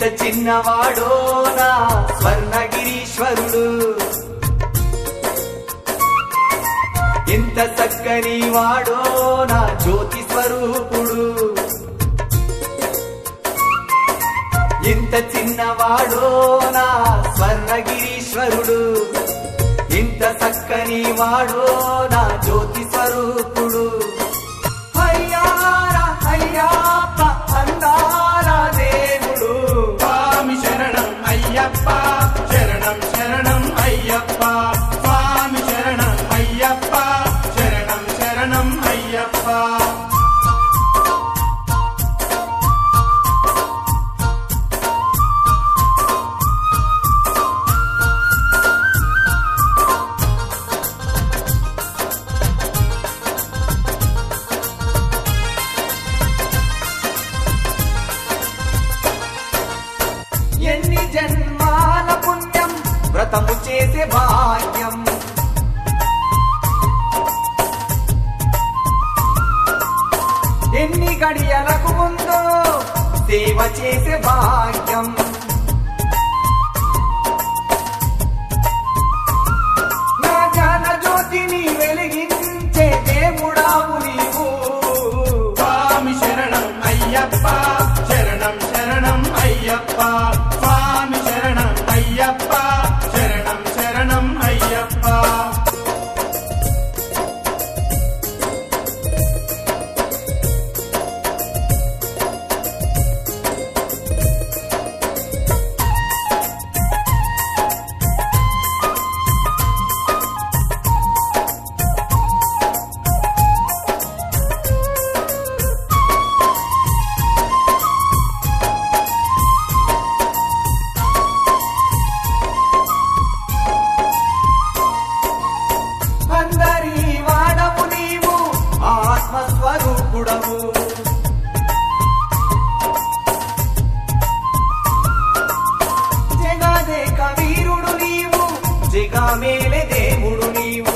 చిన్నవాడో నా స్వర్ణగిరీశ్వరుడు ఎంత చక్కని వాడో నా జ్యోతి స్వరూపుడు ఇంత చిన్నవాడో నా స్వర్ణగిరీశ్వరుడు ఇంత చక్కని వాడో నా జ్యోతి స్వరూపుడు అయ్యారా అయ్యాప్ప అందాల దేవుడు స్వామి శరణం అయ్యప్ప శరణం శరణం అయ్యప్ప స్వామి శరణం అయ్యప్ప శరణం శరణం అయ్యప్ప ఎన్ని జన్మాల పుణ్యం వ్రతము చేసే భాగ్యం ఎన్ని గడియలకు ఉందో సేవ చేసే భాగ్యం నా జ్ఞాన జ్యోతిని వెలిగించే దేవుడావు నీవు స్వామి శరణం అయ్యప్ప శరణం శరణం అయ్యప్ప స్వామి శరణం అయ్యప్ప శరణం శరణం అయ్యప్ప అందరి వాడవు నీవు ఆత్మస్వరూపుడవు జగాదేక వీరుడు నీవు జగామేలే దేవుడు నీవు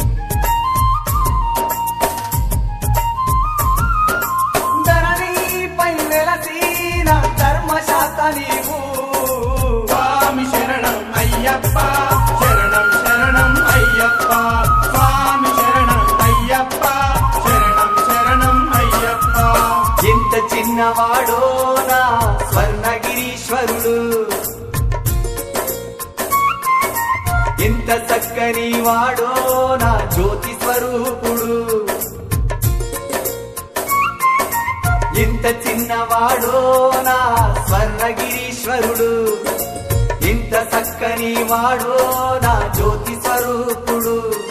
ధరణిపై వెలసిన ధర్మశాస్త్ర నీవు స్వామి శరణం అయ్యప్ప శరణం శరణం అయ్యప్ప స్వామి శరణం అయ్యప్ప శరణం శరణం అయ్యప్ప ఎంత చిన్నవాడో నా స్వర్ణగిరీశ్వరుడు ఎంత చక్కని వాడో నా జ్యోతి స్వరూపుడు ఎంత చిన్నవాడో నా స్వర్ణగిరీశ్వరుడు ఇంత చక్కని వాడో నా జ్యోతి స్వరూపుడు